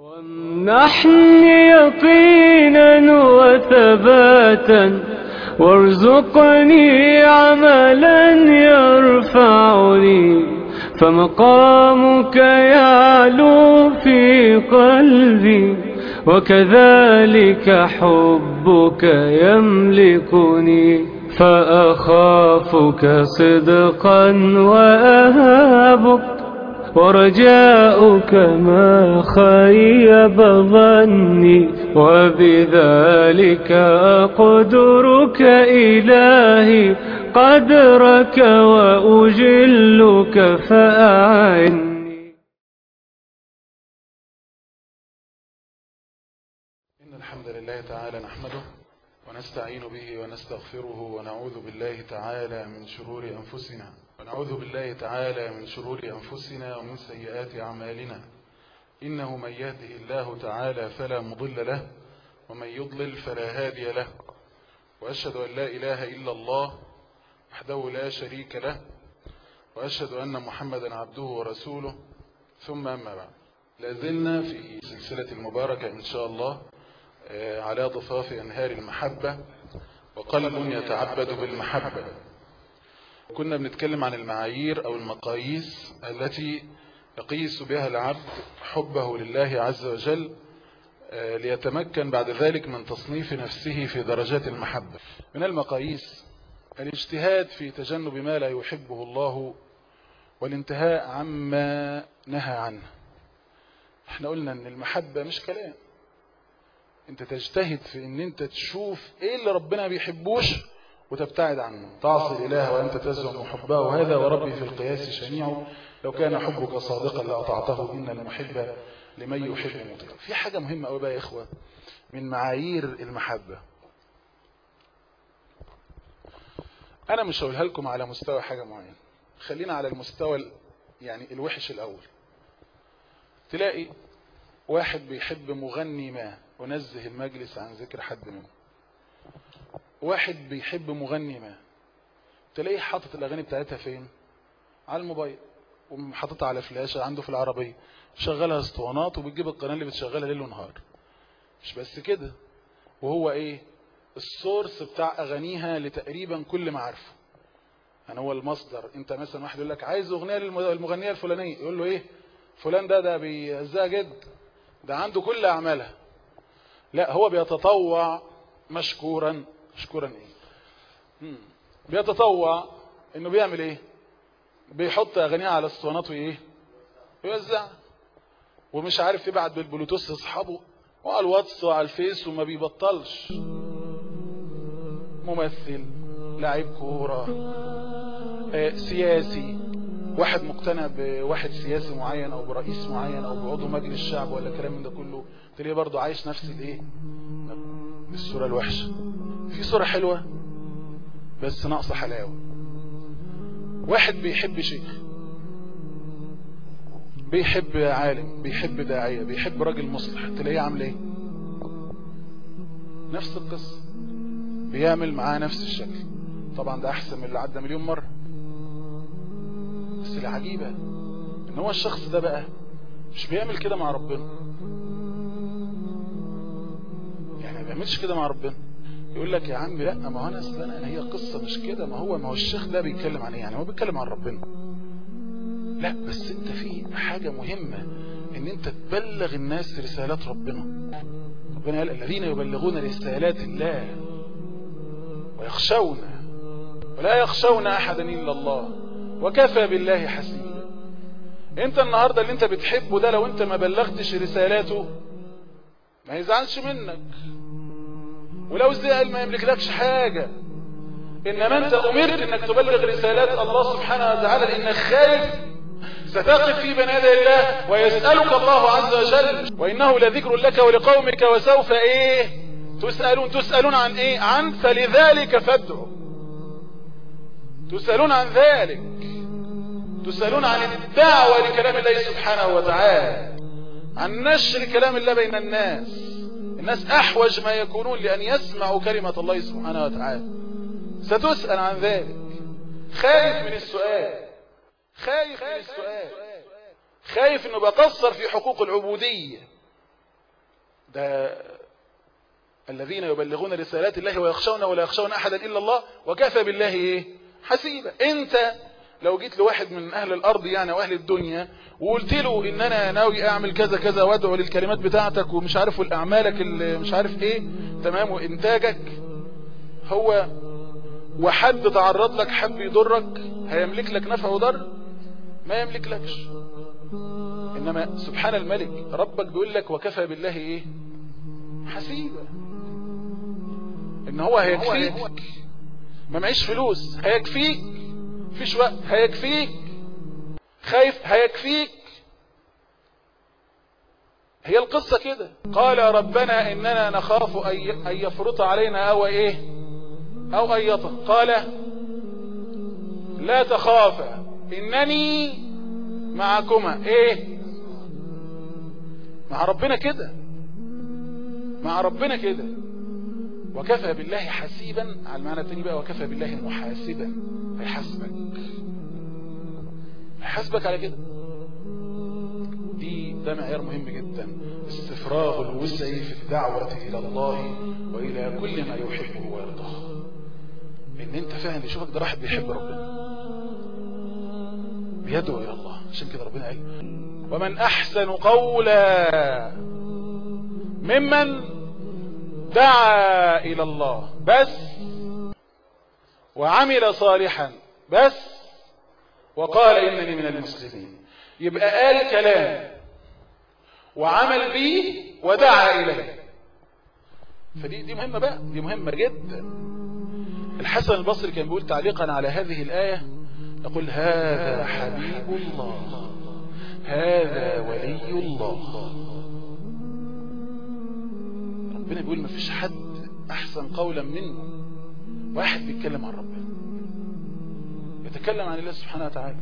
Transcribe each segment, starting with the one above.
وامنحني يقينا وثباتا وارزقني عملا يرفعني فمقامك يعلو في قلبي وكذلك حبك يملكني فأخافك صدقا وأهابك ورجاؤك ما خيب ظني وبذلك أقدرك إلهي قدرك وأجلك فأعني إن الحمد لله تعالى نحمده ونستعين به ونستغفره ونعوذ بالله تعالى من شرور أنفسنا ونعوذ بالله تعالى من شرور أنفسنا ومن سيئات أعمالنا إنه من يهده الله تعالى فلا مضل له ومن يضلل فلا هادي له وأشهد أن لا إله إلا الله وحده لا شريك له وأشهد أن محمدا عبده ورسوله ثم أما بعد لازلنا في سلسلة المباركة إن شاء الله على ضفاف أنهار المحبة وقلب يتعبد بالمحبة كنا بنتكلم عن المعايير أو المقاييس التي يقيس بها العبد حبه لله عز وجل ليتمكن بعد ذلك من تصنيف نفسه في درجات المحبة من المقاييس الاجتهاد في تجنب ما لا يحبه الله والانتهاء عما نهى عنه احنا قلنا ان المحبة مش كلام انت تجتهد في ان انت تشوف ايه اللي ربنا ما بيحبوش وتبتعد عنه تعصي الاله وانت تزعم حبه هذا وربي في القياس شنيع لو كان حبك صادقا لاطعته ان المحب لمن يحب مطيع في حاجه مهمه قوي بقى يا اخوه من معايير المحبه انا مش هقولها لكم على مستوى حاجه معينه خلينا على المستوى يعني الوحش الاول تلاقي واحد بيحب مغني ما ونزه المجلس عن ذكر حد منه واحد بيحب مغني ما تلاقيه حاطط الاغاني بتاعتها فين على الموبايل وحاططها على فلاشة عنده في العربية شغلها اسطوانات وبتجيب القناة اللي بتشغلها ليل ونهار مش بس كده وهو ايه السورس بتاع اغانيها لتقريبا كل معارفه يعني هو المصدر انت مثلا واحد يقول لك عايز اغنيه للمغنيه الفلانيه يقول له ايه فلان ده ده بيهزها جد ده عنده كل اعمالها لا هو بيتطوع مشكورا مشكورا ايه مم. بيتطوع انه بيعمل ايه بيحط اغانيها على اسطوانات وايه ويوزع ومش عارف يبعت بالبلوتوث لاصحابه وعلى الواتس وعلى الفيس وما بيبطلش ممثل لاعب كوره آه سياسي واحد مقتنع بواحد سياسي معين او برئيس معين او بعضو مجلس الشعب ولا كلام من ده كله تلاقيه برضه عايش نفس الايه الصوره الوحشه في صوره حلوه بس ناقصه حلاوه واحد بيحب شيخ بيحب عالم بيحب داعيه بيحب راجل مصلح تلاقيه عامل ايه نفس القصه بيعمل معاه نفس الشكل طبعا ده احسن من اللي عدى مليون مره بس العجيبة ان هو الشخص ده بقى مش بيعمل كده مع ربنا يعني ما بيعملش كده مع ربنا يقول لك يا عم لا ما هو انا اصل انا هي قصة مش كده ما هو ما هو الشيخ ده بيتكلم عن ايه يعني هو بيتكلم عن ربنا لا بس انت في حاجة مهمة ان انت تبلغ الناس رسالات ربنا ربنا قال الذين يبلغون رسالات الله ويخشون ولا يخشون احدا الا الله وكفى بالله حسيبا انت النهاردة اللي انت بتحبه ده لو انت ما بلغتش رسالاته ما يزعلش منك ولو زعل ما يملكلكش حاجة انما انت امرت انك تبلغ رسالات الله سبحانه وتعالى لانك خايف ستقف في بين يدي الله ويسألك الله عز وجل وانه لذكر لك ولقومك وسوف ايه تسألون تسألون عن ايه عن فلذلك فادعوا تسألون عن ذلك تسألون عن الدعوة لكلام الله سبحانه وتعالى عن نشر كلام الله بين الناس الناس أحوج ما يكونون لأن يسمعوا كلمة الله سبحانه وتعالى ستسأل عن ذلك خايف من السؤال خايف من السؤال خايف انه بقصر في حقوق العبودية ده الذين يبلغون رسالات الله ويخشون ولا يخشون أحدا إلا الله وكفى بالله إيه حسيبا أنت لو جيت لواحد من أهل الأرض يعني أو أهل الدنيا وقلت له إن أنا ناوي أعمل كذا كذا وأدعو للكلمات بتاعتك ومش عارف والأعمالك اللي مش عارف إيه تمام وإنتاجك هو وحد تعرض لك حب يضرك هيملك لك نفع وضر ما يملك لكش إنما سبحان الملك ربك بيقول لك وكفى بالله إيه حسيبا إن هو هيكفيك ما معيش فلوس هيكفيك فيش وقت هيكفيك خايف هيكفيك هي القصة كده قال ربنا إننا نخاف أن يفرط علينا أو إيه أو أن يطغى قال لا تخافا إنني معكما إيه مع ربنا كده مع ربنا كده وكفى بالله حسيبا على المعنى التاني بقى وكفى بالله محاسبا هيحاسبك هيحاسبك على كده دي ده معيار مهم جدا استفراغ الوسع في الدعوة إلى الله وإلى كل ما يحبه ويرضاه إن أنت فعلا يشوفك ده واحد بيحب ربنا بيدعو إلى الله عشان كده ربنا قال ومن أحسن قولا ممن دعا إلى الله بس وعمل صالحا بس وقال إنني من المسلمين يبقى قال كلام وعمل به ودعا إليه فدي دي مهمة بقى دي مهمة جدا الحسن البصري كان بيقول تعليقا على هذه الآية يقول هذا حبيب الله هذا ولي الله ربنا بيقول ما فيش حد أحسن قولا منه واحد بيتكلم عن ربنا يتكلم عن الله سبحانه وتعالى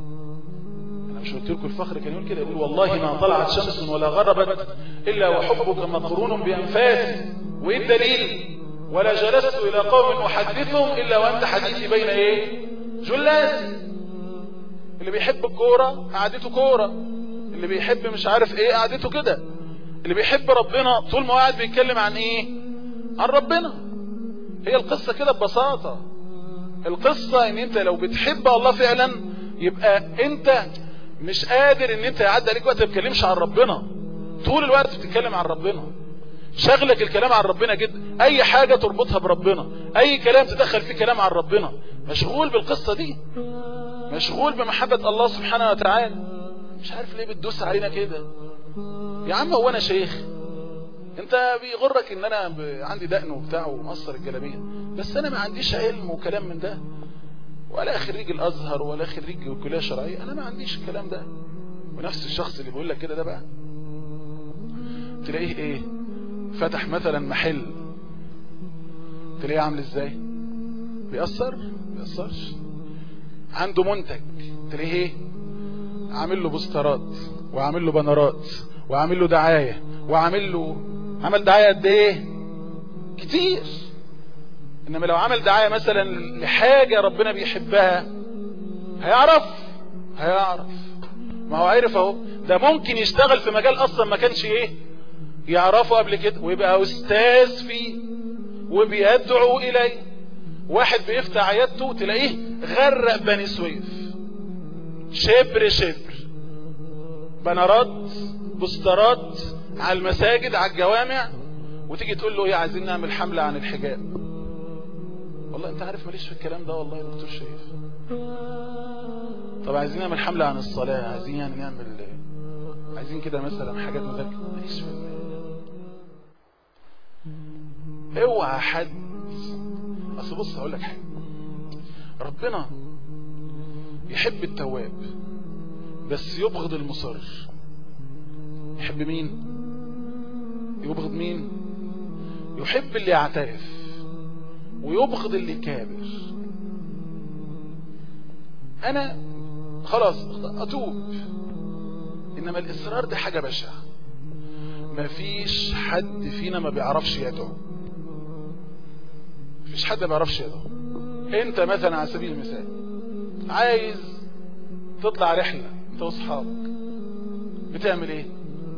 أنا مش قلت لكم الفخر كان يقول كده يقول والله ما طلعت شمس ولا غربت إلا وحبك مقرون بأنفاسي وإيه الدليل ولا جلست إلى قوم أحدثهم إلا وأنت حديثي بين إيه جلاسي اللي بيحب الكورة قعدته كورة اللي بيحب مش عارف ايه قعدته كده اللي بيحب ربنا طول ما قاعد بيتكلم عن ايه عن ربنا هي القصة كده ببساطة القصة ان انت لو بتحب الله فعلا يبقى انت مش قادر ان انت يعدي عليك وقت ما بتتكلمش عن ربنا طول الوقت بتتكلم عن ربنا شغلك الكلام عن ربنا جدا اي حاجة تربطها بربنا اي كلام تدخل فيه كلام عن ربنا مشغول بالقصة دي مشغول بمحبة الله سبحانه وتعالى مش عارف ليه بتدوس علينا كده يا عم هو انا شيخ انت بيغرك ان انا عندي دقن وبتاع ومقصر الجلابيه بس انا ما عنديش علم وكلام من ده ولا خريج الازهر ولا خريج كليه شرعيه انا ما عنديش الكلام ده ونفس الشخص اللي بيقول لك كده ده بقى تلاقيه ايه فتح مثلا محل تلاقيه عامل ازاي بيأثر بيأثرش عنده منتج تلاقيه ايه عامل له بوسترات وعامل له بنرات وعامل له دعاية وعامل له عمل دعاية قد ايه كتير انما لو عمل دعاية مثلا لحاجة ربنا بيحبها هيعرف هيعرف ما هو عارف اهو ده ممكن يشتغل في مجال اصلا ما كانش ايه يعرفه قبل كده ويبقى استاذ فيه وبيدعو اليه واحد بيفتح عيادته تلاقيه غرق بني سويف شبر شبر بنرات بوسترات على المساجد على الجوامع وتيجي تقول له ايه عايزين نعمل حملة عن الحجاب والله انت عارف ماليش في الكلام ده والله يا دكتور شريف طب عايزين نعمل حملة عن الصلاة عايزين يعني نعمل عايزين كده مثلا حاجات مذاكرة ماليش في اوعى حد اصل بص هقول لك حاجه ربنا يحب التواب بس يبغض المصر يحب مين يبغض مين يحب اللي يعترف ويبغض اللي كابر انا خلاص اتوب انما الاصرار ده حاجه بشعه مفيش حد فينا ما بيعرفش يدعو مفيش حد ما بيعرفش يدعو انت مثلا على سبيل المثال عايز تطلع رحلة انت واصحابك بتعمل ايه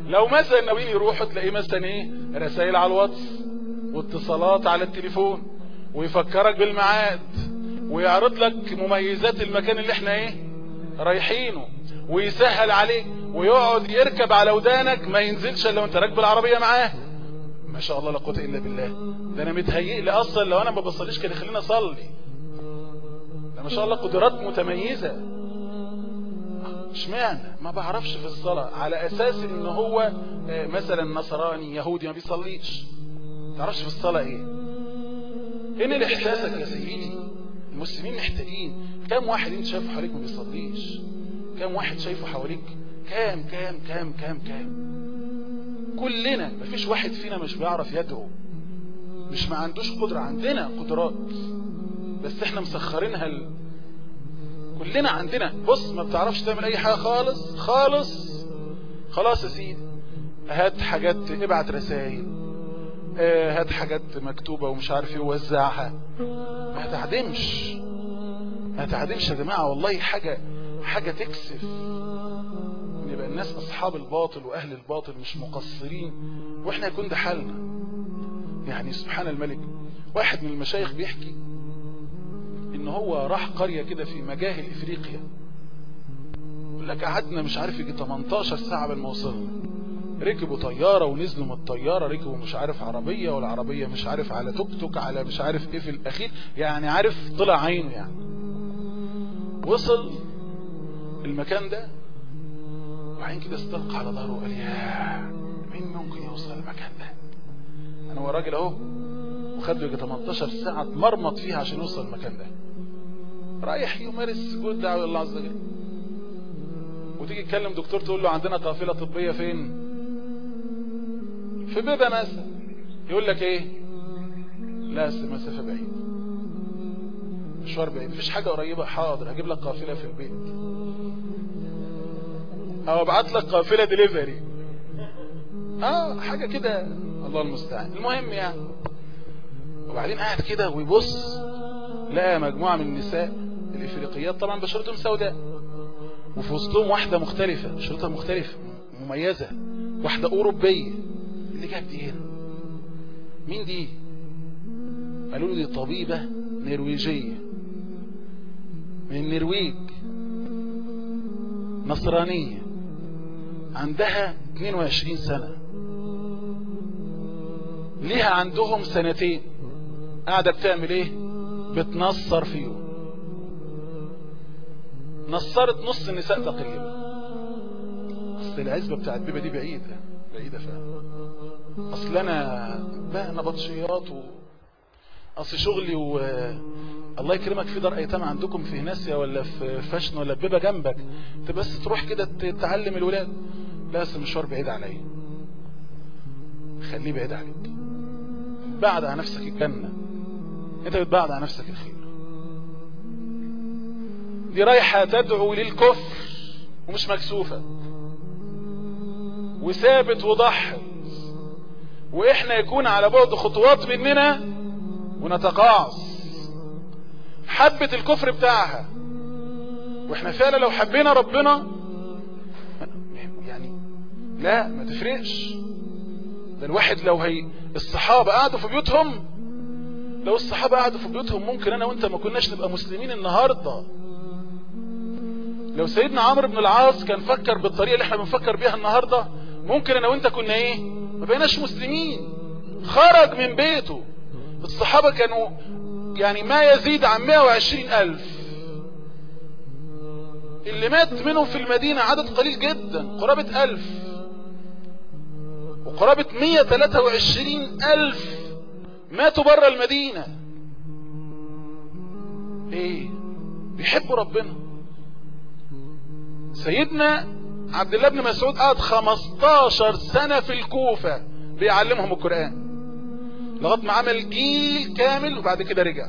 لو مثلا ناويين يروحوا تلاقيه مثلا ايه رسائل على الواتس واتصالات على التليفون ويفكرك بالميعاد ويعرض لك مميزات المكان اللي احنا ايه رايحينه ويسهل عليك ويقعد يركب على ودانك ما ينزلش الا وانت راكب العربيه معاه ما شاء الله لا قوه الا بالله ده انا متهيئ لي اصلا لو انا ما بصليش كان يخليني اصلي ده ما شاء الله قدرات متميزه اشمعنى ما بعرفش في الصلاه على اساس ان هو آه، مثلا نصراني يهودي ما بيصليش ما تعرفش في الصلاه ايه هنا الاحساسك يا سيدي المسلمين محتاجين كم واحد انت شايفه حواليك ما بيصليش كم واحد شايفه حواليك كام كام كام كام كام كلنا مفيش واحد فينا مش بيعرف يدعو مش ما عندوش قدرة عندنا قدرات بس احنا مسخرينها ال... كلنا عندنا بص ما بتعرفش تعمل اي حاجة خالص خالص خلاص يا سيدي هات حاجات ابعت رسائل آه، هات حاجات مكتوبة ومش عارف ايه ووزعها ما تعدمش ما تعدمش يا جماعة والله حاجة حاجة تكسف ان يبقى الناس اصحاب الباطل واهل الباطل مش مقصرين واحنا يكون ده حالنا يعني سبحان الملك واحد من المشايخ بيحكي ان هو راح قرية كده في مجاهل افريقيا يقول لك قعدنا مش عارف يجي 18 ساعة قبل ما وصلنا ركبوا طيارة ونزلوا من الطيارة ركبوا مش عارف عربية والعربية مش عارف على توك توك على مش عارف ايه في الاخير يعني عارف طلع عينه يعني وصل المكان ده وبعدين كده استلقى على ظهره وقال يا مين ممكن يوصل المكان ده انا هو راجل اهو وخد له يجي 18 ساعة اتمرمط فيها عشان يوصل المكان ده رايح يمارس سجود دعوة لله عز وجل وتيجي تكلم دكتور تقول له عندنا قافلة طبية فين في بيبة مثلا يقول لك ايه لا أصل المسافة بعيد مشوار بعيد مفيش حاجة قريبة حاضر هجيب لك قافلة في البيت او ابعت لك قافلة ديليفري اه حاجة كده الله المستعان المهم يعني وبعدين قاعد كده ويبص لقى مجموعة من النساء الافريقيات طبعا بشرتهم سوداء وفي وسطهم واحدة مختلفة بشرتها مختلفة مميزة واحدة اوروبية اللي جاب دي هنا مين دي قالوا له دي طبيبة نرويجية من النرويج نصرانية عندها 22 سنة ليها عندهم سنتين قاعدة بتعمل ايه بتنصر فيهم نصرت نص النساء تقريبا اصل العزبة بتاعت بيبة دي بعيدة بعيدة فعلا اصل انا بقى نبطشيات و... اصل شغلي و الله يكرمك في دار ايتام عندكم في هناسيا ولا في فاشن ولا في بيبة جنبك انت بس تروح كده تعلم الولاد لا اصل المشوار بعيد عليا خليه بعيد عليك بعد عن نفسك الجنة انت بتبعد عن نفسك الخير دي رايحة تدعو للكفر ومش مكسوفة وثابت وضحت واحنا يكون على بعد خطوات مننا ونتقاعس حبة الكفر بتاعها واحنا فعلا لو حبينا ربنا يعني لا ما تفرقش ده الواحد لو هي الصحابة قعدوا في بيوتهم لو الصحابة قعدوا في بيوتهم ممكن انا وانت ما كناش نبقى مسلمين النهاردة لو سيدنا عمرو بن العاص كان فكر بالطريقة اللي احنا بنفكر بيها النهاردة ممكن انا وانت كنا ايه ما بقيناش مسلمين خرج من بيته الصحابة كانوا يعني ما يزيد عن 120 ألف اللي مات منهم في المدينة عدد قليل جدا قرابة ألف وقرابة 123 ألف ماتوا برا المدينة ايه بيحبوا ربنا سيدنا عبد الله بن مسعود قعد 15 سنة في الكوفة بيعلمهم القرآن لغايه ما عمل جيل كامل وبعد كده رجع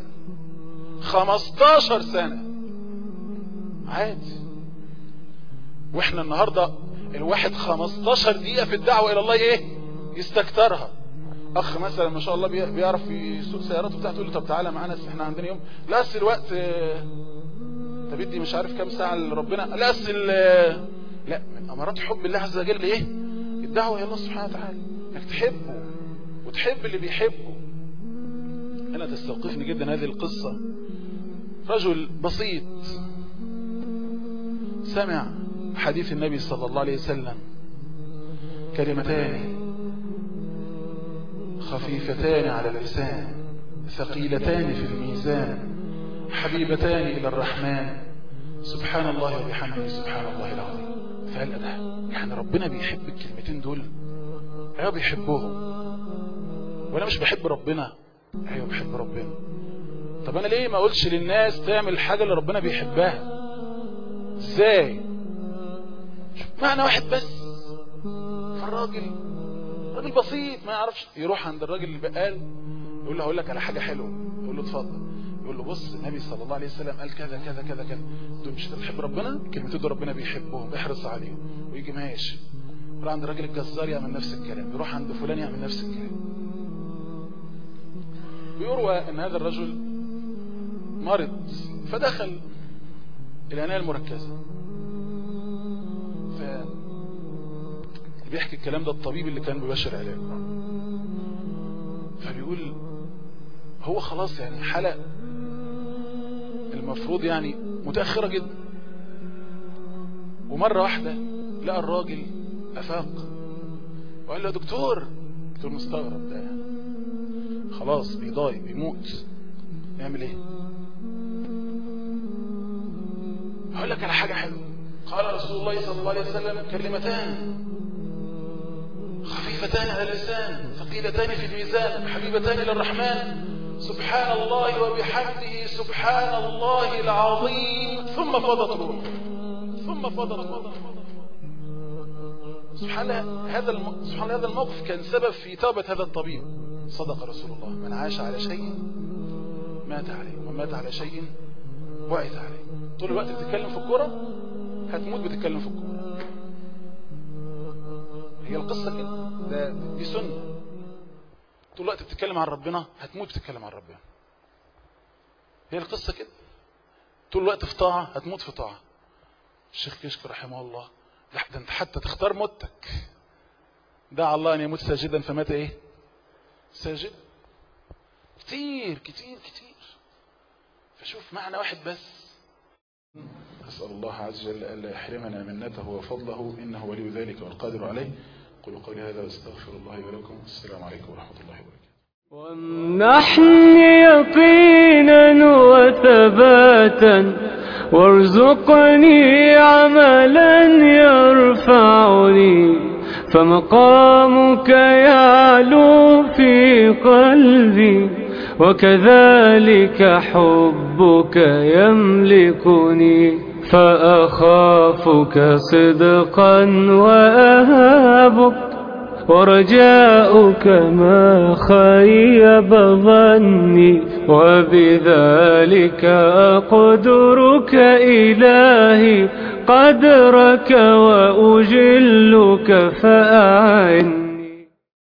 15 سنة عادي واحنا النهاردة الواحد 15 دقيقة في الدعوة الى الله ايه يستكترها اخ مثلا ما شاء الله بيعرف يسوق سياراته بتاعته يقول له طب تعالى معانا احنا عندنا يوم لا اصل الوقت طب بدي مش عارف كام ساعة لربنا لا اصل لا من امارات حب الله عز وجل ايه الدعوة إلى الله سبحانه وتعالى انك تحبه وتحب اللي بيحبه انا تستوقفني جدا هذه القصة رجل بسيط سمع حديث النبي صلى الله عليه وسلم كلمتان خفيفتان على اللسان ثقيلتان في الميزان حبيبتان إلى الرحمن سبحان الله وبحمده سبحان الله العظيم فقال ده يعني ربنا بيحب الكلمتين دول ايوه بيحبهم وانا مش بحب ربنا ايوه بحب ربنا طب انا ليه ما اقولش للناس تعمل الحاجة اللي ربنا بيحبها ازاي معنى واحد بس فالراجل راجل بسيط ما يعرفش يروح عند الراجل البقال يقول له هقول لك على حاجة حلوة يقول له اتفضل يقول له بص النبي صلى الله عليه وسلم قال كذا كذا كذا كذا دول مش بتحب ربنا كلمتين دول ربنا بيحبهم احرص عليهم ويجي ماشي يروح عند الراجل الجزار يعمل نفس الكلام يروح عند فلان يعمل نفس الكلام ويروى ان هذا الرجل مرض فدخل العناية المركزة ف بيحكي الكلام ده الطبيب اللي كان بيبشر علاجه فبيقول هو خلاص يعني حالة المفروض يعني متأخرة جدا ومرة واحدة لقى الراجل أفاق وقال له يا دكتور دكتور مستغرب ده خلاص بيضايق بيموت يعمل ايه هقول لك على حاجة حلوة قال رسول الله صلى الله عليه وسلم كلمتان خفيفتان على اللسان ثقيلتان في الميزان حبيبتان إلى الرحمن سبحان الله وبحمده سبحان الله العظيم ثم فضت روح ثم فضت روح سبحان هذا الم... سبحان هذا الموقف كان سبب في توبة هذا الطبيب صدق رسول الله من عاش على شيء مات عليه ومن مات على شيء بعث عليه طول الوقت بتتكلم في الكرة هتموت بتتكلم في الكرة هي القصة كده ده دي سنة طول الوقت بتتكلم عن ربنا هتموت بتتكلم عن ربنا هي القصة كده طول الوقت في طاعة هتموت في طاعة الشيخ كشك رحمه الله لا ده انت حتى تختار موتك دعا الله ان يموت ساجدا فمات ايه ساجدا كتير كتير كتير فشوف معنى واحد بس أسأل الله عز وجل ألا يحرمنا منته وفضله إنه ولي ذلك والقادر عليه قولوا قولي هذا واستغفر الله ولكم السلام عليكم ورحمة الله وبركاته وامنحني يقينا وثباتا وارزقني عملا يرفعني فمقامك يعلو في قلبي وكذلك حبك يملكني فأخافك صدقا وأهابك ورجاؤك ما خيب ظني وبذلك أقدرك إلهي قدرك وأجلك فأعني